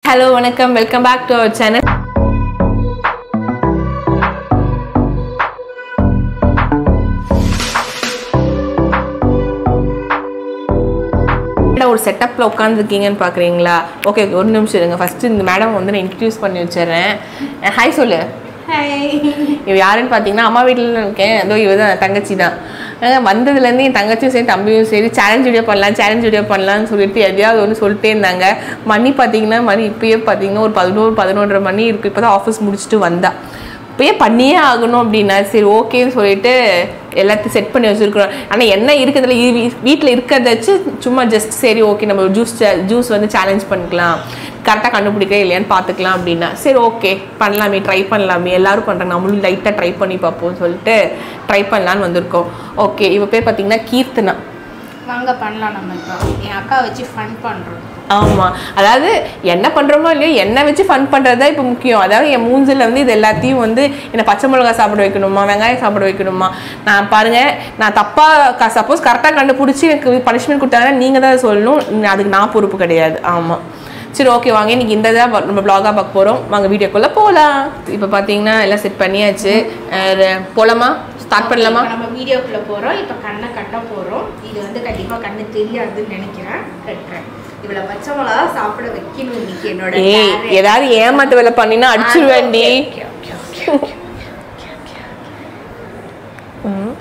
Hello வணக்கம் welcome back to our channel ஒரு செட்டப்பில் உட்காந்துருக்கீங்கன்னு பார்க்குறீங்களா ஓகே ஒரு நிமிஷம் இருங்க ஃபஸ்ட்டு இந்த மேடம் வந்து நான் இன்ட்ரடியூஸ் பண்ணி வச்சிடுறேன் ஹாய் சொல்லு இவ யாருன்னு பார்த்தீங்கன்னா அம்மா வீட்டில் இருக்கேன் அதோ இவ தான் தங்கச்சி தான் அஹ் வந்ததுலேருந்து என் தங்கச்சியும் சரி தம்பியும் சரி சேலஞ்ச் வீடியோ பண்ணலாம் சேலஞ்ச் வீடியோ பண்ணலாம்னு சொல்லிட்டு எதையாவது ஒன்று சொல்லிட்டே இருந்தாங்க மணி பார்த்தீங்கன்னா மணி இப்பயே பார்த்தீங்கன்னா ஒரு பதினோரு பதினொன்றரை மணி இருக்குது இப்போ தான் ஆஃபீஸ் முடிச்சுட்டு வந்தா இப்பயே பண்ணியே ஆகணும் அப்படின்னா சரி ஓகேன்னு சொல்லிட்டு எல்லாத்தையும் செட் பண்ணி வச்சுருக்குறோம் ஆனால் என்ன இருக்குதுல வீட்டில் இருக்கிறத வச்சு சும்மா ஜஸ்ட் சரி ஓகே நம்ம ஜூஸ் ஜூஸ் வந்து சேலஞ்ச் பண்ணிக்கலாம் கரெக்டாக கண்டுபிடிக்க இல்லையான்னு பார்த்துக்கலாம் அப்படின்னா சரி ஓகே பண்ணலாமே ட்ரை பண்ணலாமே எல்லாரும் பண்ணுறாங்க நம்மளும் லைட்டாக ட்ரை பண்ணி பார்ப்போம்னு சொல்லிட்டு ட்ரை பண்ணலான்னு வந்திருக்கோம் ஓகே இவ பேர் பார்த்தீங்கன்னா கீர்த்தனா வாங்க பண்ணலாம் நம்ம இப்போ என் அக்கா வச்சு ஃபன் பண்ணுறோம் ஆமாம் அதாவது என்ன பண்ணுறோமோ இல்லையோ எண்ணெய் வச்சு ஃபன் பண்ணுறது தான் இப்போ முக்கியம் அதாவது என் மூஞ்சில் வந்து இது எல்லாத்தையும் வந்து என்ன பச்சை மிளகா சாப்பிட வைக்கணுமா வெங்காயம் சாப்பிட வைக்கணுமா நான் பாருங்கள் நான் தப்பாக சப்போஸ் கரெக்டாக கண்டுபிடிச்சி எனக்கு பனிஷ்மெண்ட் கொடுத்தாங்கன்னா நீங்கள் தான் சொல்லணும் அதுக்கு நான் பொறுப்பு கிடையாது ஆமாம் சரி ஓகே வாங்க இன்னைக்கு இந்த தான் நம்ம ப்ளாகாக பார்க்க போகிறோம் வாங்க வீடியோக்குள்ளே போகலாம் இப்போ பார்த்தீங்கன்னா எல்லாம் செட் பண்ணியாச்சு அஹ் போலாமா ஸ்டார்ட் பண்ணலாமா இப்ப நம்ம வீடியோக்குள்ள போறோம் இப்போ கண்ணை கட்ட போறோம் இது வந்து கண்டிப்பா கண்ணு தெரியாதுன்னு நினைக்கிறேன் கட்டுறேன் இவ்வளவு பச்சை மிளகா சாப்பிட வைக்கணும் இன்னைக்கு என்னோட ஏய் talent. ஏதாவது ஏமாத்து வேலை பண்ணினா அடிச்சிருவேன்டி Okay, okay, okay, okay, okay, okay, okay.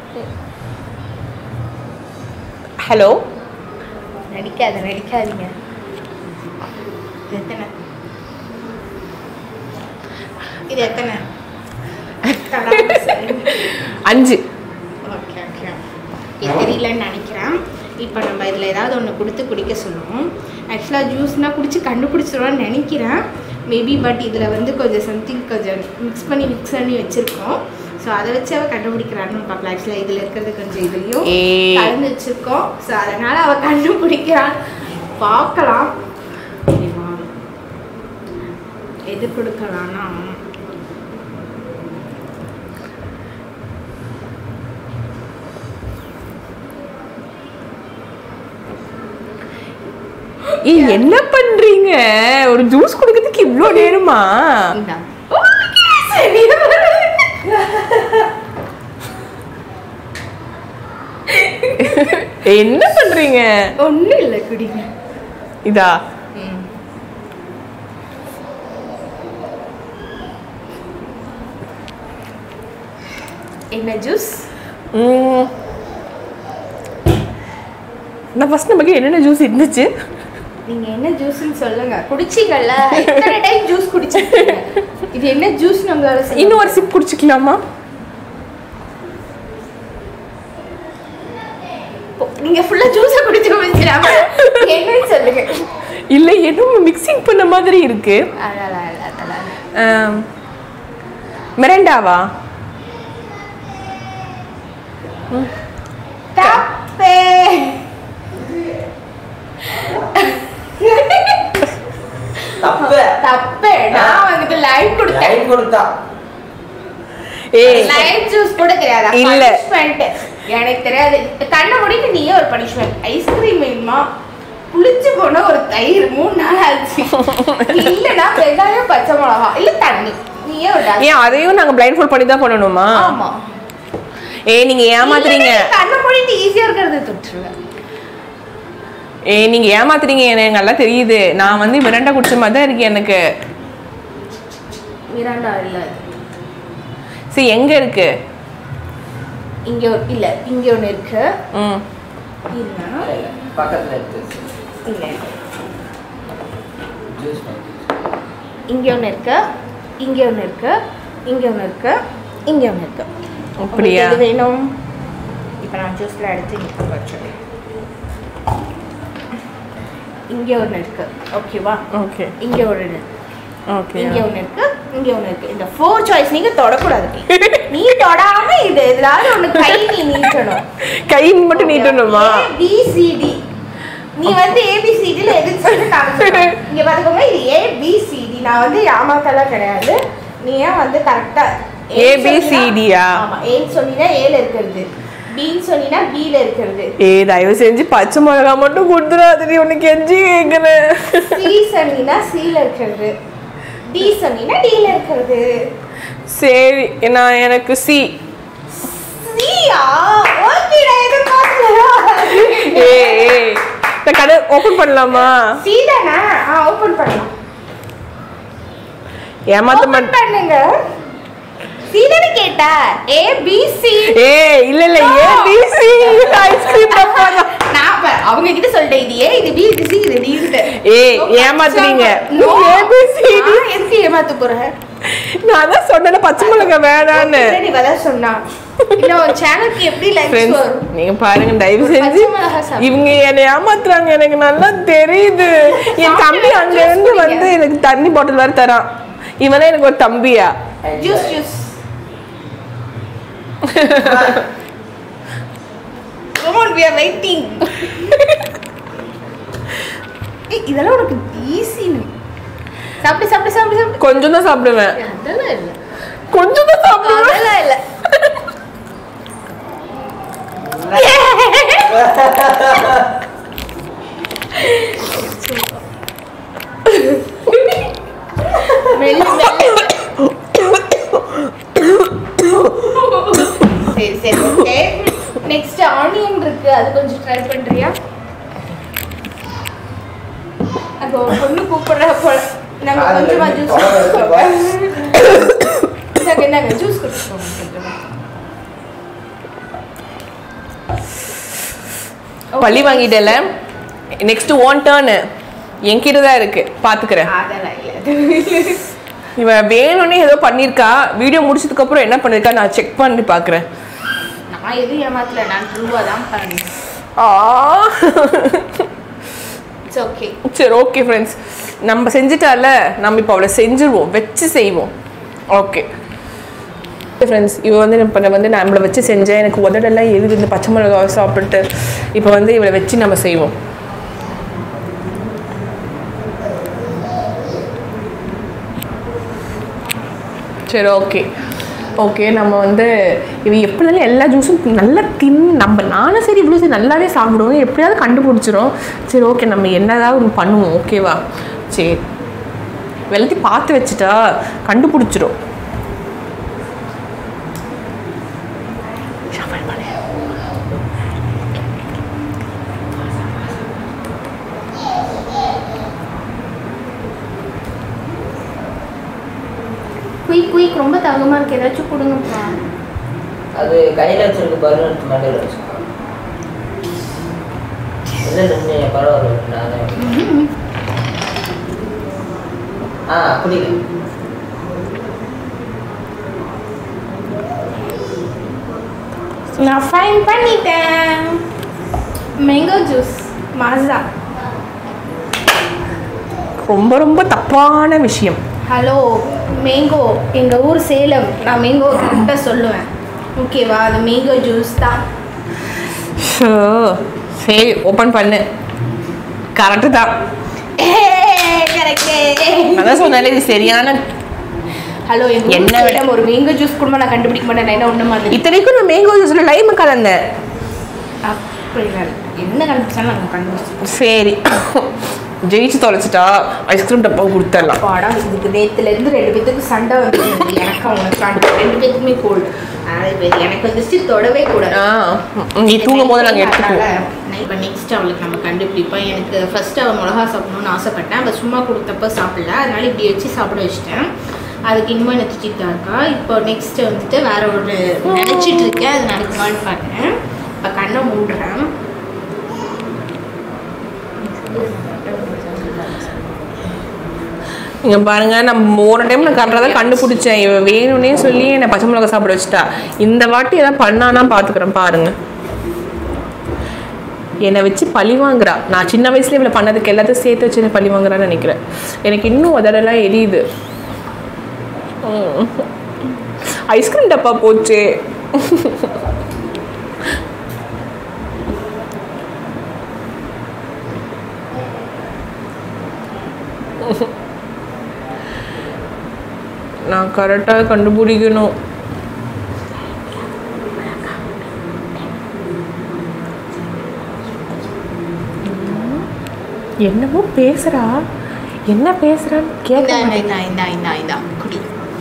Hello நடிக்காத நடிக்காதீங்க இது எத்தனை இது எத்தனை அஞ்சு ஓகே ஓகே இது தெரியலன்னு நினைக்கிறேன் இப்போ நம்ம இதில் ஏதாவது ஒன்று கொடுத்து குடிக்க சொல்லுவோம் ஆக்சுவலாக ஜூஸ்னால் குடிச்சு கண்டுபிடிச்சிருவான்னு நினைக்கிறேன் மேபி பட் இதில் வந்து கொஞ்சம் சம்திங் கொஞ்சம் மிக்ஸ் பண்ணி மிக்ஸ் பண்ணி வச்சுருக்கோம் ஸோ அதை வச்சு அவள் கண்டுபிடிக்கிறான்னு பார்க்கலாம் ஆக்சுவலாக இதில் இருக்கிறது கொஞ்சம் இதுலேயும் ஏய். கலந்து வச்சுருக்கோம் ஸோ அதனால் அவள் கண்டுபிடிக்கிறான் பார்க்கலாம் சரிவா? எது கொடுக்கலான்னா ஏய் என்ன பண்றீங்க ஒரு ஜூஸ் குடிக்கிறதுக்கு இவ்ளோ நேரமா இந்தா என்ன பண்றீங்க ஒன்றும் இல்லை குடிங்க இதா ம் என்ன ஜூஸ் ம். நான் ஃபர்ஸ்ட் நமக்கு என்னென்ன ஜூஸ் இருந்துச்சு நீங்க என்ன ஜூஸ்னு சொல்லுங்க குடிச்சீங்கல்ல எத்தனை டைம் ஜூஸ் குடிச்சிருக்கீங்க இது என்ன ஜூஸ் நம்மளால செய்ய இன்னும் ஒரு சிப் குடிச்சுக்கலாமா முடியும்? நீங்க ஃபுல்லா ஜூஸ குடிச்சு முடிச்சிடாம என்னன்னு சொல்லுங்க இல்ல எதுவும் மிக்சிங் பண்ண மாதிரி இருக்கு அதெல்லாம் இல்ல, அதெல்லாம் இல்ல. ஆம். மிரண்டாவா தப்பே தப்பு தப்பே நான் வந்துட்டு லைவ் கொடுத்தேன் லைன் கொடுத்தா ஏய் லைவ் ஜூஸ் கூட தெரியாதா இல்ல. பனிஷ்மெண்ட் எனக்கு தெரியாது கண்ணை மூடிட்டு நீயே ஒரு பனிஷ்மெண்ட் ஐஸ்கிரீம் வேணுமா புளிச்சு போன ஒரு தயிர் மூணு நாள் ஆச்சு இல்லனா வெங்காயம் பச்சை மிளகா இல்ல தண்ணி நீயே ஒரு glass. ஏன் அதையும் நாங்க பிளைண்ட் ஃபோல்ட் பண்ணி தான் பண்ணணுமா ஆமா ஏய் நீங்க ஏமாத்துறீங்க இல்லைன்னா நீ கண்ணை மூடிட்டு ஈஸியா இருக்கிறது தொட்டுருவேன் ஏய் நீங்க ஏமாத்துறீங்க எனக்கு நல்லா தெரியுது நான் வந்து மிரண்டா குடிச்ச மாதிரி தான் இருக்கு எனக்கு மிராண்டா இல்ல சரி எங்க இருக்கு இங்க ஒரு- இல்ல இங்க ஒண்ணு இருக்கு ம் இல்ல பக்கத்துல இருக்கு இல்ல ஜூஸ் இங்க ஒண்ணு இருக்கு இங்க ஒண்ணு இருக்கு இங்க ஒண்ணு இருக்கு இங்க ஒண்ணு இருக்கு அப்படியா உங்களுக்கு எது வேணும் இப்போ நான் ஜூஸ்ல எடுத்து இங்க வச்சிருக்கேன் இங்க ஒண்ணு இருக்கு ஓகேவா ஓகே இங்க ஒரு இருக்கு ஓகே இங்க ஒண்ணு இருக்கு இங்க ஒண்ணு இருக்கு இந்த ஃபோர் சாய்ஸ் நீங்க தொடக்கூடாது நீ தொடாம இது எதாவது ஒண்ணு கை நீ நீட்டணும் கை மட்டும் நீட்டணுமா ஏபிசிடி நீ வந்து ஏபிசிடில எது சொல்லி நான் சொல்றேன். இங்க பாத்துக்கோங்க இது ஏபிசிடி நான் வந்து ஏமாத்தலாம் கிடையாது நீ ஏன் வந்து கரெக்டா ABCD யா? ஆமா ஏன்னு சொன்னீங்கன்னா ஏல இருக்கிறது பின்னு சொன்னீங்கன்னா பில இருக்கிறது ஏய் தயவு செஞ்சு பச்சை மிளகா மட்டும் கொடுத்துடாதடி உனக்கு எஞ்சி கேட்குறேன் சி சொன்னீங்கன்னா சில இருக்கிறது டி சொன்னீங்கன்னா டில இருக்கிறது சரி நான் எனக்கு சி சியா ஓகேடா எதிர்பார்க்கலையா ஏய் ஏய் இந்த கடை ஓப்பன் பண்ணலாமா சி தானே ஆ ஓபன் பண்ணலாம் ஏமாத்த ஓபன் மாட்டேன் பண்ணுங்க சி தானே கேட்டா ஏ பி சி ஏய் இல்ல இல்ல ஏ பி சி ஐஸ்கிரீம் டப்பா தான் நான் அப்ப அவங்க கிட்ட சொல்லிட்டேன் இது ஏ இது பி இது சி இது டி இது ஏய், ஏமாத்துறீங்க. No. ABC. நான் எதுக்கு ஏமாத்த போறேன் நான் தான் சொன்னேன் பச்சை மிளகா வேணான்னு நீ வதான் சொன்னா இல்ல உன் சேனலுக்கு எப்படி லைக்ஸ் ஃப்ரெண்ட்ஸ் வரும் நீங்க பாருங்க தயவு ஒரு செஞ்சு பச்சை மிளகா சாப்பிடு. இவங்க என்னை ஏமாத்துறாங்க எனக்கு நல்லா தெரியுது என் தம்பி அங்க இருந்து வந்து எனக்கு தண்ணி பாட்டில் வேற தரான் இவன் தான் எனக்கு ஒரு தம்பியா juice juice Come on, we are waiting. ஏய், இதெல்லாம் உனக்கு ஈஸி சாப்பிடு சாப்பிடு சாப்பிடு சாப்பிடு கொஞ்சம் தான் சாப்பிடுவேன் அதெல்லாம் இல்ல கொஞ்சம் தான் சாப்பிடுவேன் அதெல்லாம் இல்ல மெல்ல மெல்ல சரி சரி ஓகே நெக்ஸ்ட் ஆனியன் இருக்கு அது கொஞ்சம் ட்ரை பண்றியா அப்போ ஒரு பொண்ணு கூப்பிடுறா போல நாங்க காதுல கொஞ்சமா இருந்து ஜூஸ் தொலை குடிச்சுக்கோங்க இந்தாங்க இந்தாங்க ஜூஸ் குடிச்சுக்கோங்க கொஞ்சமா பழி வாங்கிட்டல நெக்ஸ்ட் ஒன் டேர்னு என்கிட்ட தான் இருக்கு பாத்துக்கிறேன் அதெல்லாம் இல்ல இவன் வேணும்னே ஏதோ பண்ணியிருக்கா வீடியோ முடிச்சதுக்கு அப்புறம் என்ன பண்ணிருக்கா நான் செக் பண்ணி பார்க்குறேன் நான் எதுவும் ஏமாத்தல நான் ட்ரூவா தான் பண்ணேன் ஆ இட்ஸ் ஓகே சரி ஓகே ஃப்ரெண்ட்ஸ் நம்ம செஞ்சுட்டால நம்ம இப்போ அவளை செஞ்சுருவோம் வச்சு செய்வோம் ஓகே ஃப்ரெண்ட்ஸ் இவ வந்து இப்போ வந்து நான் நம்மளை வச்சு செஞ்சேன் எனக்கு உதடெல்லாம் எதுக்கு இந்த பச்சை மிளகாவை சாப்பிட்டு இப்போ வந்து இவளை வச்சு நம்ம செய்வோம் சரி ஓகே ஓகே நம்ம வந்து இவ எப்படினாலும் எல்லா ஜூஸும் நல்லா தின் நம்ம நானும் சரி இவ்வளோ சரி நல்லாவே சாப்பிடுவோம் எப்படியாவது கண்டுபிடிச்சிரும் சரி ஓகே நம்ம என்னதாவது ஒன்று பண்ணுவோம் ஓகேவா சரி எல்லாத்தையும் பார்த்து வச்சுட்டா கண்டுபிடிச்சிரும் ஷாஃபில் பண்ணு. குயிக் குயிக் ரொம்ப தகமா இருக்கு ஏதாச்சும் கொடுங்கப்பா அது கையில் வச்சிருக்க பாரு எடுத்து மண்டையில் வச்சுக்கோ இல்லை நின்று பரவாயில்ல நானே ஆ அப்படி இல்லை. நான் ஃபைன் பண்ணிட்டேன் மேங்கோ ஜூஸ் மாசா ரொம்ப ரொம்ப தப்பான விஷயம் ஹலோ மேங்கோ எங்கள் ஊர் சேலம் நான் மேங்கோ கரெக்டாக சொல்லுவேன் ஓகேவா அது மேங்கோ ஜூஸ் தான் ஷோ, சரி ஓப்பன் பண்ணு கரெக்டு தான் கரெக்டு அதான் சொன்னாலே இது சரியான ஹலோ எங்கள் என்ன என்ன விட- விட ஒரு மேங்கோ ஜூஸ் குடும்பம் நான் கண்டுபிடிக்க மாட்டேன் நான் என்ன ஒன்று மாதிரி இத்தனைக்கும் நான் மேங்கோ ஜூஸில் லைம் கலந்தேன் அப்படி இல்லை. என்ன கண்டுபிடிச்சாலும் நாங்கள் கண்டுபிடிச்சோம் சரி ஜெயிச்சு தொலைச்சிட்டா ஐஸ்கிரீம் டப்பா கொடுத்துடலாம் பாடா இதுக்கு நேற்றுலேருந்து ரெண்டு பேத்துக்கு சண்டை வந்து எனக்கு அவனுக்கு சண்டை ரெண்டு பேத்துக்குமே கோல்டு அது எனக்கு வந்துச்சு தொடவே கூடாது ஆ நீ தூங்கும் போது நாங்கள் எடுத்துக்குவோம் இப்போ நெக்ஸ்ட் அவளுக்கு நம்ம கண்டுபிடிப்போம் எனக்கு ஃபர்ஸ்ட் அவள் மிளகா சாப்பிடணும்னு ஆசைப்பட்டேன் அவள் சும்மா கொடுத்தப்ப சாப்பிடல அதனால இப்படி வச்சு சாப்பிட வச்சிட்டேன் அதுக்கு இன்னும் எனக்கு திட்டா இருக்கா இப்போ நெக்ஸ்ட் வந்துட்டு வேற ஒரு நினச்சிட்டு இருக்கேன் அது நடக்குமான்னு பார்த்தேன் இப்போ கண்ணை மூடுறேன் இங்க பாருங்க நம்ம ஒரு டைம் நான் கரெக்டாக தான் கண்டுபிடிச்சேன் இவ வேணும்னே சொல்லி என்னை பச்சை மிளகா சாப்பிட வச்சுட்டா இந்த வாட்டி ஏதாவது பண்ணானா பார்த்துக்கிறேன் பாருங்க என்னை வச்சு பழி வாங்குறா நான் சின்ன வயசுல இவ்வளோ பண்ணதுக்கு எல்லாத்தையும் சேர்த்து வச்சு என்னை பழி வாங்குறான்னு நினைக்கிறேன் எனக்கு இன்னும் உதடெல்லாம் எரியுது ஐஸ்கிரீம் டப்பா போச்சு நான் கரெக்டாக கண்டுபிடிக்கணும் என்னமோ பேசுறா என்ன பேசுறான்னு இந்தா கேட்க இந்தா இந்தா இந்தா இந்தா இந்தா குடி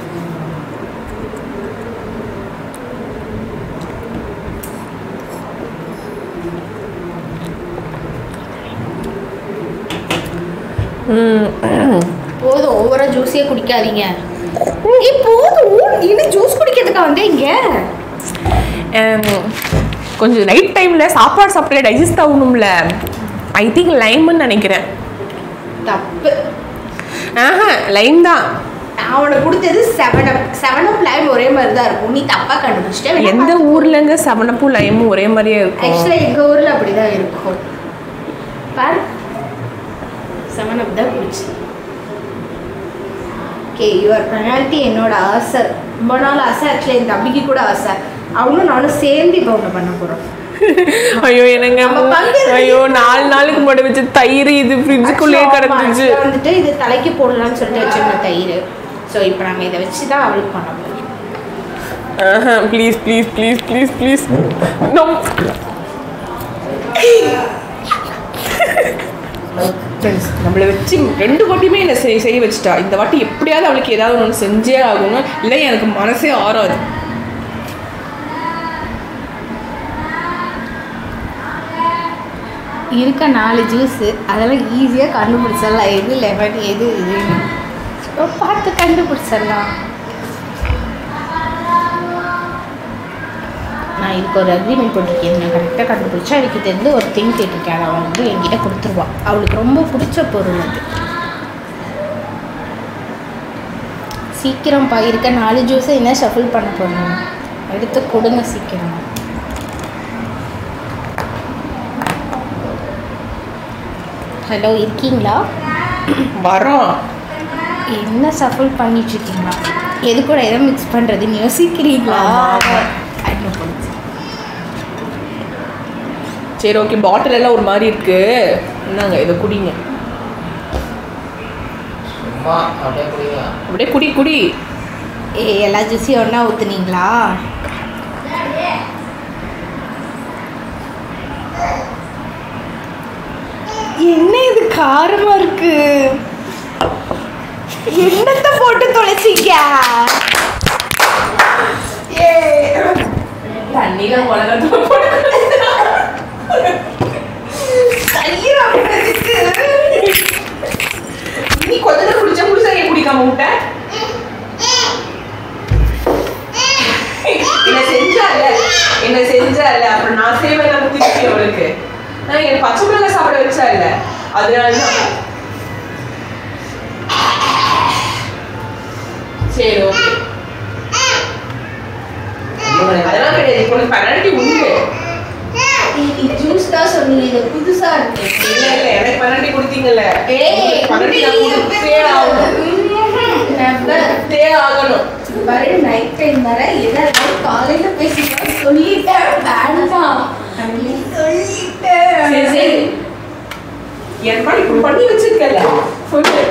போதும் ஓவரா ஜூஸே குடிக்காதீங்க ஏய் போதும் இன்னும் ஜூஸ் குடிக்கிறதுக்கா வந்தீங்க ஹம், கொஞ்சம் நைட் டைம்ல சாப்பாடு சாப்பிட்டு டைஜஸ்ட் ஆகணும்ல ஐ திங்க் லைம்னு நினைக்கிறேன் தப்பு ஆஹா லைம் தான் நான் உனக்கு கொடுத்தது seven up seven up lime ஒரே மாதிரி தான் இருக்கும் நீ தப்பா கண்டுபிடிச்சிட்ட எந்த ஊர்லங்க செவனப்பும் லைமும் ஒரே மாதிரியே இருக்கும் ஆக்சுவலாக எங்கள் ஊரில் அப்படி தான் இருக்கும் பார் செவன் அப் தான் குடிச்சு ஓகே யுவர் பெனால்ட்டி என்னோட ஆசை ரொம்ப நாள் ஆசை ஆக்சுவலி என் தம்பிக்கு கூட ஆசை அவனும் நானும் சேர்ந்து இப்போ ஒன்று பண்ண போகிறோம் ஐயோ என்னங்க நம்ம பங்கு ஐயோ நாலு நாளுக்கு முன்னாடி வச்ச தயிர் இது ஃப்ரிட்ஜுக்குள்ளேயே கிடந்துச்சு வந்துட்டு இது தலைக்கு போடலாம்னு சொல்லிட்டு வச்சிருந்த தயிர் ஸோ இப்போ நாங்கள் இதை வச்சு தான் அவளுக்கு பண்ண போகிறோம் ஆஹா please please please please please no friends நம்மளை வச்சு ரெண்டு வாட்டியுமே என்னை செய் செய்ய வச்சுட்டா இந்த வாட்டி எப்படியாவது அவளுக்கு ஏதாவது ஒன்று செஞ்சே ஆகணும் இல்லை எனக்கு மனசே ஆறாது இருக்க நாலு ஜூஸு அதெல்லாம் ஈஸியாக கண்டுபிடிச்சிடலாம் எது லெமன் எது இதுன்னு ஸோ பார்த்து கண்டுபிடிச்சிடலாம் நான் இதுக்கு ஒரு அக்ரிமெண்ட் போட்டிருக்கேன் நான் கரெக்டாக கண்டுபிடிச்சா எனக்கு தெரிந்து ஒரு திங் கேட்டிருக்கேன் அவள் வந்து என்கிட்ட கொடுத்துருவான் அவளுக்கு ரொம்ப பிடிச்ச பொருள் அது சீக்கிரம் பா இருக்க நாலு ஜூஸை என்ன ஷஃபிள் பண்ண போகணும் எடுத்து கொடுங்க சீக்கிரம் ஹலோ இருக்கீங்களா வரோம் என்ன சஃபல் பண்ணிட்டு இருக்கீங்களா எது கூட எதை மிக்ஸ் பண்ணுறதுன்னு யோசிக்கிறீங்களா ஆமா. அண்ணன் போச்சு. சரி ஓகே பாட்டில் எல்லாம் ஒரு மாதிரி இருக்கு என்னங்க இதை குடிங்க சும்மா அப்படியே குடிங்க அப்படியே குடி குடி ஏய் எல்லா ஜூஸையும் ஒன்றா ஊற்றுனீங்களா என்ன இது காரமா இருக்கு என்னத்தை போட்டு தொலைச்சிங்க தண்ணியில உலகத்துல தயிர் அப்படின்றதுக்கு நீ கொஞ்ச நேரம் குடிச்சா குடிச்சா ஏன் குடிக்காம விட்ட என்ன செஞ்சால என்ன செஞ்சால அப்புறம் நான் செய்வேன் நான் திருப்பி அவளுக்கு நான் எனக்கு பச்சை மிளகாய் சாப்பிட வச்சா இல்ல அதனால தான் சரி ஓகே அதெல்லாம் கிடையாது இப்போ உனக்கு பெனால்ட்டி உண்டு நீ ஜூஸ் தான் சொன்னீங்க இது புதுசா இருக்கு இல்ல இல்ல எனக்கு பெனால்ட்டி கொடுத்தீங்கல்ல ஏய் பெனால்ட்டி நான் கொடுத்தே ஆகணும் Never. கொடுத்தே ஆகணும் பாரு நைட் டைம் வர எதாவது காலையில பேசிக்கலாம் சொல்லிட்டேன் வேண்டாம் நீ சொல்லிட்டேன் சரி சரி என் பண்ணி இப்படி பண்ணி வச்சிருக்கல சொல்லு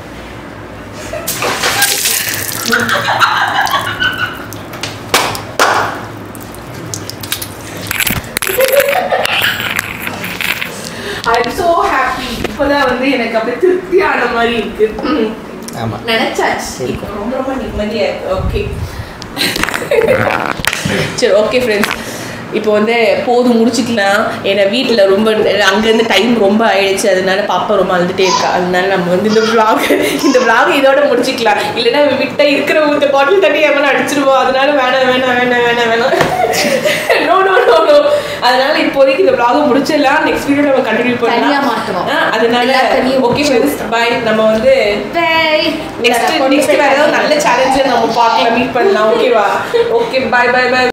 ஐம் so happy இப்போதான் வந்து எனக்கு அப்படியே திருப்தியான மாதிரி இருக்கு ம். ஆமா நினைச்சாச்சு இப்போ ரொம்ப ரொம்ப நிம்மதியா இருக்கு ஓகே சரி ஓகே ஃப்ரெண்ட்ஸ் இப்போ வந்து போதும் முடிச்சுக்கலாம் ஏன்னா வீட்டில் ரொம்ப அங்கேருந்து டைம் ரொம்ப ஆயிடுச்சு அதனால பாப்பா ரொம்ப அழுதுட்டே இருக்கா அதனால நம்ம வந்து இந்த vlog இந்த vlog இதோட முடிச்சுக்கலாம் இல்லைன்னா விட்ட இருக்கிற ஊத்த பாட்டில் தண்ணி எவனா அடிச்சிருவோம் அதனால வேணாம் வேணாம் வேணாம் வேணாம் வேணாம் நோ நோ நோ நோ அதனால இப்போதைக்கு இந்த vlog முடிச்சிடலாம் நெக்ஸ்ட் வீடியோ நம்ம கண்டினியூ தனியா பண்ணலாம் மாட்டுவோம். ஆ, அதனால எல்லா தண்ணியும் ஓகே முடிச்சு ஃப்ரெண்ட்ஸ் பாய் நம்ம வந்து பை நெக்ஸ்ட் நெக்ஸ்ட் வேற ஏதாவது நல்ல சேலஞ்சை நம்ம பார்க்கலாம் மீட் பண்ணலாம் ஓகேவா ஓகே பை பை பை